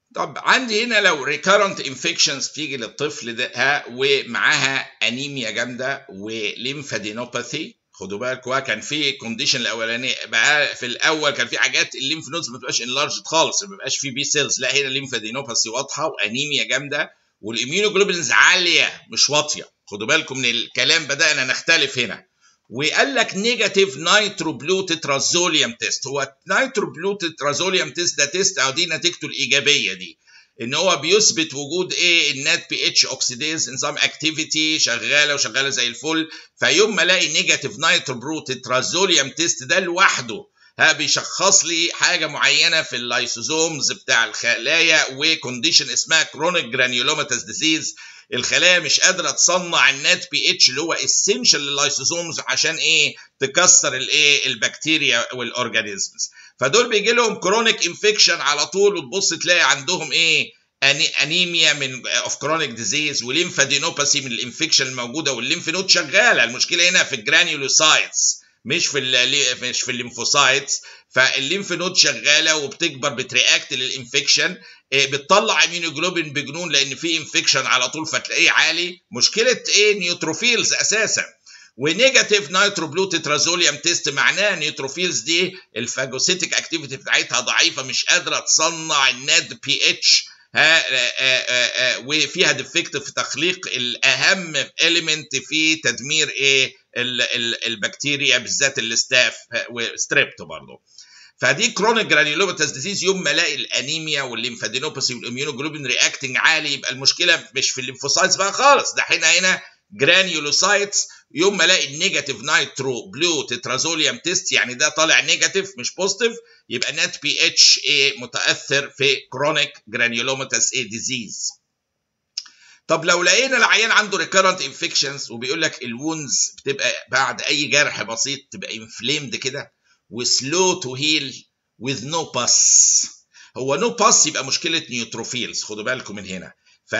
طب عندي هنا لو ريكارنت انفكشنز تيجي للطفل ده ها ومعاها انيميا جامده وليمفادينوباثي خدوا بالكوا كان في كونديشن الاولانيه بقى في الاول كان في حاجات الليمف نودز ما بتبقاش انلارجد خالص ما بيبقاش في بي سيلز لا هنا ليمفادينوباثي واضحه وانيميا جامده والاميونوجلوبولينز عاليه مش واطيه خدوا بالكم من الكلام بدانا نختلف هنا وقال لك نيجاتيف نايترو بلو تترازوليوم تيست هو نايترو بلو تترازوليوم تيست ده تيست او دي نتيجته الايجابيه دي ان هو بيثبت وجود ايه النات بي اتش اوكسيديز نظام اكتيفيتي شغاله وشغاله زي الفل فيوم ما الاقي نيجاتيف نايترو برو تترازوليوم تيست ده لوحده ها بيشخص لي حاجه معينه في اللايسوزومز بتاع الخلايا وكونديشن اسمها كرونيك جرانيولوماتس ديزيز الخلايا مش قادره تصنع النات بي اتش اللي هو اسينشال لللايسوزومز عشان ايه تكسر الايه البكتيريا والاورجانيزمز فدول بيجي لهم كرونيك انفكشن على طول وتبص تلاقي عندهم ايه انيميا من اوف كرونيك ديزيز وليمفادينوباثي من الانفكشن الموجوده والليمف نود شغاله المشكله هنا في الجرانيولوسايتس مش في مش في الليمفوسايتس فالليمف نود شغاله وبتكبر بترياكت للانفكشن بتطلع اميونوجلوبين بجنون لان في انفكشن على طول فتلاقيه عالي مشكله ايه نيوتروفيلز اساسا ونيجاتيف نايترو بلو تترازوليوم تيست معناه نيوتروفيلز دي الفاجوسيتك اكتيفيتي بتاعتها ضعيفه مش قادره تصنع الناد بي اتش ها وفيها ديفكت في تخليق الاهم اليمنت في تدمير ايه البكتيريا بالذات الستاف وستريبتو برضه فدي كرونيك جرانيولوماتس ديزيز يوم ما الاقي الانيميا والليمفادينوباثي والاميونوجلوبين رياكتنج عالي يبقى المشكله مش في الليمفوسايتس بقى خالص ده هنا هنا جرانيولوسايتس يوم ما الاقي النيجاتيف نايترو بلو تترازوليوم تيست يعني ده طالع نيجاتيف مش بوزيتيف يبقى نت بي اتش ايه متاثر في كرونيك جرانيولوماتس ايه ديزيز طب لو لقينا العيان عنده ريكارنت انفكشنز وبيقول لك الوونز بتبقى بعد اي جرح بسيط تبقى انفليمد كده وسلو تو هيل with no pus هو نو no pus يبقى مشكله نيوتروفيلز خدوا بالكم من هنا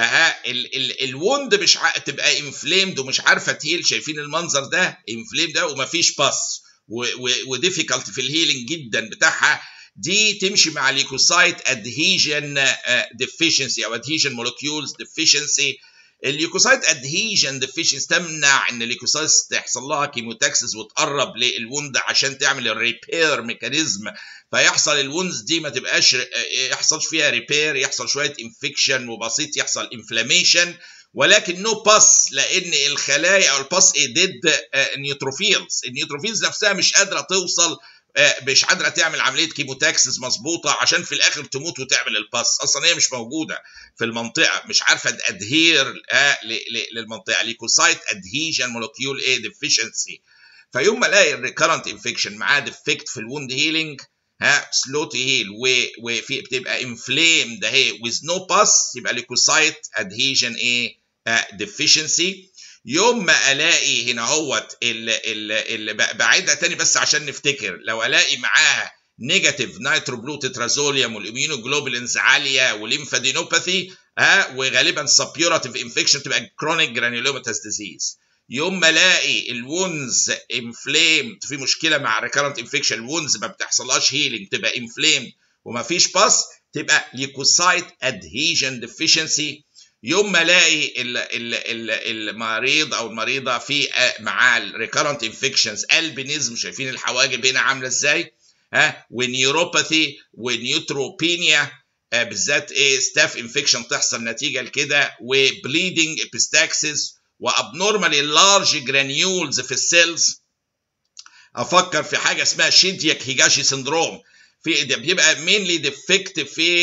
فالوند مش ع... تبقى انفليمد ومش عارفه تهيل شايفين المنظر ده انفليم ده ومفيش باس وديفيكالت في الهيلينج جدا بتاعها دي تمشي مع ليكوسايت ادهيجن ديفيشنسي او ادهيجن مولكيولز ديفيشنسي الليوكوسايت ادهيجن ديفيشنسي تمنع ان الليوكوسايت تحصل لها كيموتاكسس وتقرب للوند عشان تعمل الريبير ميكانيزم فيحصل الوندز دي ما تبقاش يحصلش فيها ريبير يحصل شويه انفكشن وبسيط يحصل انفلاميشن ولكن نو no باس لان الخلايا او الباس ايه ضد نيوتروفيلز النيوتروفيلز نفسها مش قادره توصل مش قادره تعمل عمليه كيموتاكسس مظبوطه عشان في الاخر تموت وتعمل الباس اصلا هي مش موجوده في المنطقه مش عارفه ادهير للمنطقه ليكوسايت ادهيجن مولكيول ايه ديفيشنسي فيوم ما الاقي الريكرنت انفكشن معاه ديفكت في الوند هيلينج ها سلو تو هيل وفي بتبقى انفليم ده هي ويز نو باس يبقى ليكوسايت ادهيجن ايه ديفيشنسي يوم ما الاقي هنا اهوت اللي بعيدها تاني بس عشان نفتكر لو الاقي معاها نيجاتيف نايترو بلو تترازوليوم والاميونوجلوبولينز عاليه وليمفادينوباثي ها وغالبا سبيوراتيف انفكشن تبقى كرونيك جرانيولوماتس ديزيز يوم ما الاقي الونز انفليمد في مشكله مع ريكارنت انفكشن الونز ما بتحصلهاش هيلينج تبقى انفليمد وما فيش باس تبقى ليكوسايت ادهيجن ديفيشنسي يوم ما الاقي ال ال ال المريض او المريضه في معاه الريكارنت انفكشنز البينيزم شايفين الحواجب هنا عامله ازاي ها ونيوروباثي ونيوتروبينيا بالذات ايه ستاف انفكشن تحصل نتيجه لكده وبليدنج ابيستاكسس وابنورمالي لارج جرانيولز في السيلز افكر في حاجه اسمها شيدياك هيجاشي سندروم في ده بيبقى مينلي ديفكت في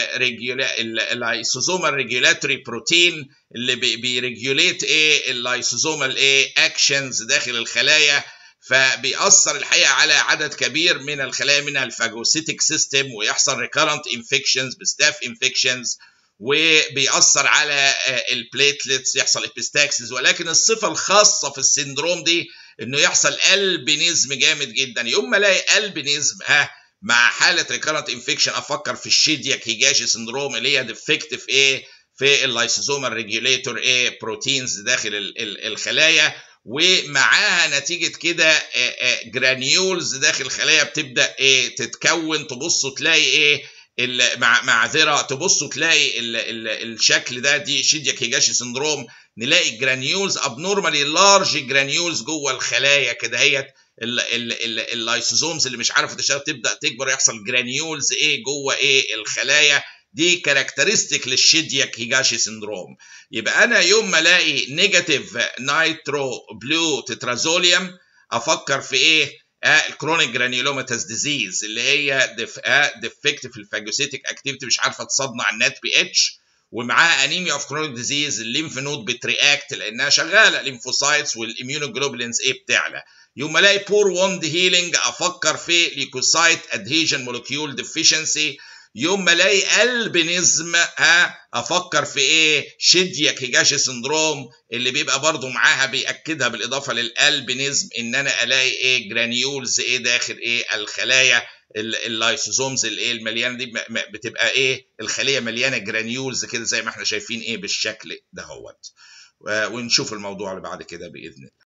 اللايسوزومال ريجولاتوري بروتين اللي بيريجوليت ايه اللايسوزومال ايه اكشنز داخل الخلايا فبيأثر الحقيقه على عدد كبير من الخلايا منها الفاجوسيتك سيستم ويحصل ريكارنت انفكشنز بستاف انفكشنز وبيأثر على البليتلتس يحصل ابيستاكسس ولكن الصفه الخاصه في السندروم دي انه يحصل البينيزم جامد جدا يوم ما الاقي البينيزم ها مع حاله ريكارنت انفكشن افكر في الشيدياك هيجاشي سندروم اللي هي ديفكت في ايه في اللايسوزومال ريجوليتور ايه بروتينز داخل ال ال الخلايا ومعاها نتيجه كده جرانيولز داخل الخلايا بتبدا ايه تتكون تبصوا تلاقي ايه مع معذره تبصوا تلاقي ال ال الشكل ده دي شيدياك هيجاشي سندروم نلاقي جرانيولز ابنورمالي لارج جرانيولز جوه الخلايا كده هيت اللايسوزومز اللي مش عارفه تشتغل تبدا تكبر يحصل جرانيولز ايه جوه ايه الخلايا دي كاركترستيك للشيدياك هيجاشي سندروم يبقى انا يوم ما الاقي نيجاتيف نايترو بلو تترازوليوم افكر في ايه الكرونيك جرانيولوماتاس ديزيز اللي هي ديفكت في الفاجوسيتك اكتيفيتي مش عارفه تصنع النت بي اتش ومعاها انيميا اوف كرونيك ديزيز الليمف نود بترياكت لانها شغاله الليمفوسايتس والاميونوجلوبولينز ايه بتعلى يوم ما الاقي بور ووند هيلينج افكر في ليكوسايت ادهيجن مولكيول ديفيشنسي يوم ما الاقي البينيزم ها افكر في ايه شيدياك هيجاشي سندروم اللي بيبقى برضو معاها بياكدها بالاضافه للالبينيزم ان انا الاقي ايه جرانيولز ايه داخل ايه الخلايا اللايسوزومز الايه المليانه دي بتبقى ايه الخليه مليانه جرانيولز كده زي ما احنا شايفين ايه بالشكل دهوت ونشوف الموضوع اللي بعد كده باذن الله